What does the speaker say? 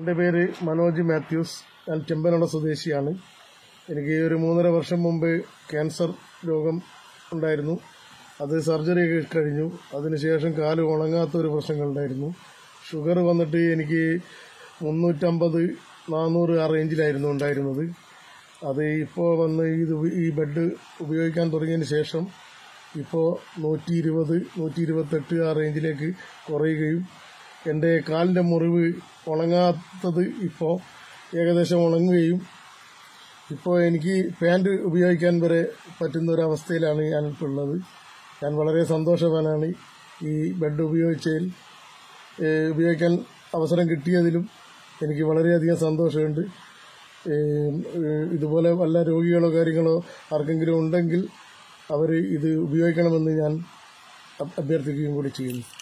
എൻ്റെ പേര് മനോജ് മാത്യൂസ് ഞാൻ ചെമ്പനട സ്വദേശിയാണ് എനിക്ക് ഒരു മൂന്നര വർഷം മുമ്പ് ക്യാൻസർ രോഗം ഉണ്ടായിരുന്നു അത് സർജറി കഴിഞ്ഞു അതിനുശേഷം കാല് ഉണങ്ങാത്ത ഒരു പ്രശ്നങ്ങളുണ്ടായിരുന്നു ഷുഗർ വന്നിട്ട് എനിക്ക് മുന്നൂറ്റമ്പത് നാനൂറ് ആ റേഞ്ചിലായിരുന്നു ഉണ്ടായിരുന്നത് അത് ഇപ്പോൾ വന്ന് ഇത് ഈ ബെഡ് ഉപയോഗിക്കാൻ തുടങ്ങിയതിന് ശേഷം ഇപ്പോൾ നൂറ്റി ഇരുപത് നൂറ്റി ഇരുപത്തെട്ട് ആ റേഞ്ചിലേക്ക് കുറയുകയും എൻ്റെ കാലിൻ്റെ മുറിവ് ഉണങ്ങാത്തത് ഇപ്പോൾ ഏകദേശം ഉണങ്ങുകയും ഇപ്പോൾ എനിക്ക് പാൻറ് ഉപയോഗിക്കാൻ വരെ പറ്റുന്ന ഒരു അവസ്ഥയിലാണ് ഞാനിപ്പോൾ ഉള്ളത് ഞാൻ വളരെ സന്തോഷവാനാണ് ഈ ബെഡ് ഉപയോഗിച്ചതിൽ ഏഹ് ഉപയോഗിക്കാൻ അവസരം കിട്ടിയതിലും എനിക്ക് വളരെയധികം സന്തോഷമുണ്ട് ഏഹ് ഏഹ് ഇതുപോലെ വല്ല രോഗികളോ കാര്യങ്ങളോ ആർക്കെങ്കിലും ഉണ്ടെങ്കിൽ അവർ ഇത് ഉപയോഗിക്കണമെന്ന് ഞാൻ അഭ്യർത്ഥിക്കുകയും കൂടി ചെയ്യുന്നു